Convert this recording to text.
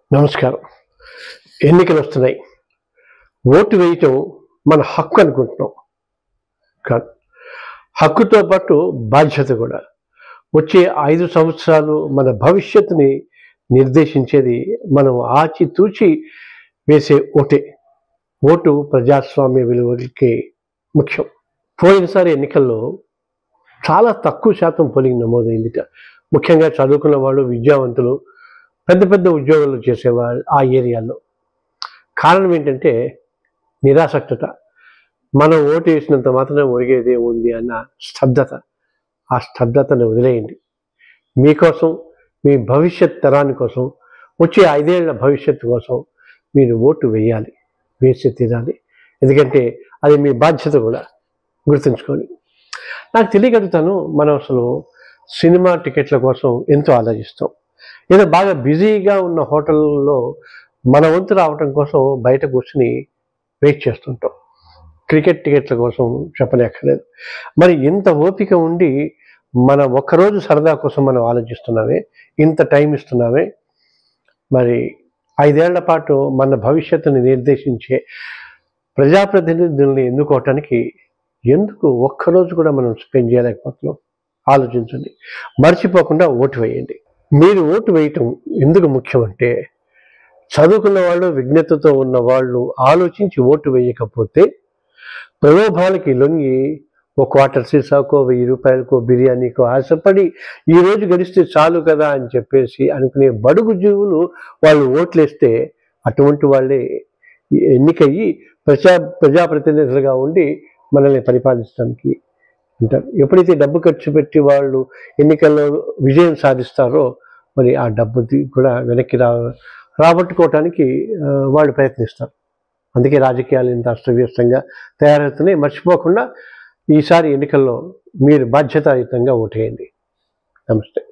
నమస్కారం ఎన్నికలు వస్తున్నాయి ఓటు వేయటం మన హక్కు అనుకుంటున్నాం కాదు హక్కుతో పాటు బాధ్యత కూడా వచ్చే ఐదు సంవత్సరాలు మన భవిష్యత్తుని నిర్దేశించేది మనం ఆచితూచి వేసే ఓటే ఓటు ప్రజాస్వామ్య విలువలకి ముఖ్యం పోయినసారి ఎన్నికల్లో చాలా తక్కువ శాతం పోలింగ్ నమోదైందిట ముఖ్యంగా చదువుకున్న వాళ్ళు విద్యావంతులు పెద్ద పెద్ద ఉద్యోగాలు చేసేవాళ్ళు ఆ ఏరియాలో కారణం ఏంటంటే నిరాసక్తత మనం ఓటు వేసినంత మాత్రమే ఒరిగేదే ఉంది అన్న స్తబ్దత ఆ స్తబ్దతను వదిలేయండి మీకోసం మీ భవిష్యత్ తరాని కోసం వచ్చే ఐదేళ్ల భవిష్యత్తు కోసం మీరు ఓటు వేయాలి వేసి తీరాలి ఎందుకంటే అది మీ బాధ్యత కూడా గుర్తుంచుకోండి నాకు తెలియగలుగుతాను మనం అసలు సినిమా టికెట్ల కోసం ఎంతో ఆలోచిస్తాం ఏదో బాగా బిజీగా ఉన్న హోటల్లో మన వంతు రావటం కోసం బయట కూర్చుని వెయిట్ చేస్తుంటాం క్రికెట్ టికెట్ల కోసం చెప్పలేక్కర్లేదు మరి ఇంత ఓపిక ఉండి మన ఒక్కరోజు సరదా కోసం మనం ఆలోచిస్తున్నామే ఇంత టైం ఇస్తున్నామే మరి ఐదేళ్ల పాటు మన భవిష్యత్తుని నిర్దేశించే ప్రజాప్రతినిధుల్ని ఎన్నుకోవటానికి ఎందుకు ఒక్కరోజు కూడా మనం స్పెండ్ చేయలేకపోతున్నాం ఆలోచించండి మర్చిపోకుండా ఓటు వేయండి మీరు ఓటు వేయటం ఎందుకు ముఖ్యమంటే చదువుకున్న వాళ్ళు విజ్ఞతతో ఉన్న వాళ్ళు ఆలోచించి ఓటు వేయకపోతే ప్రలోభాలకి లొంగి ఒక క్వార్టర్ సీసాకో వెయ్యి రూపాయలకో బిర్యానీకో ఆశపడి ఈ రోజు గడిస్తే చాలు కదా అని చెప్పేసి అనుకునే బడుగు జీవులు వాళ్ళు ఓట్లేస్తే అటువంటి వాళ్ళే ఎన్నికయ్యి ప్రజా ప్రజాప్రతినిధులుగా ఉండి మనల్ని పరిపాలించడానికి ఉంటారు ఎప్పుడైతే డబ్బు ఖర్చు పెట్టి వాళ్ళు ఎన్నికల్లో విజయం సాధిస్తారో మరి ఆ డబ్బు కూడా వెనక్కి రా రాబట్టుకోవటానికి ఆ, వాళ్ళు ప్రయత్నిస్తారు అందుకే రాజకీయాలు ఇంత అస్తవ్యస్తంగా తయారవుతున్నాయి మర్చిపోకుండా ఈసారి ఎన్నికల్లో మీరు బాధ్యతాయుతంగా ఓటేయండి నమస్తే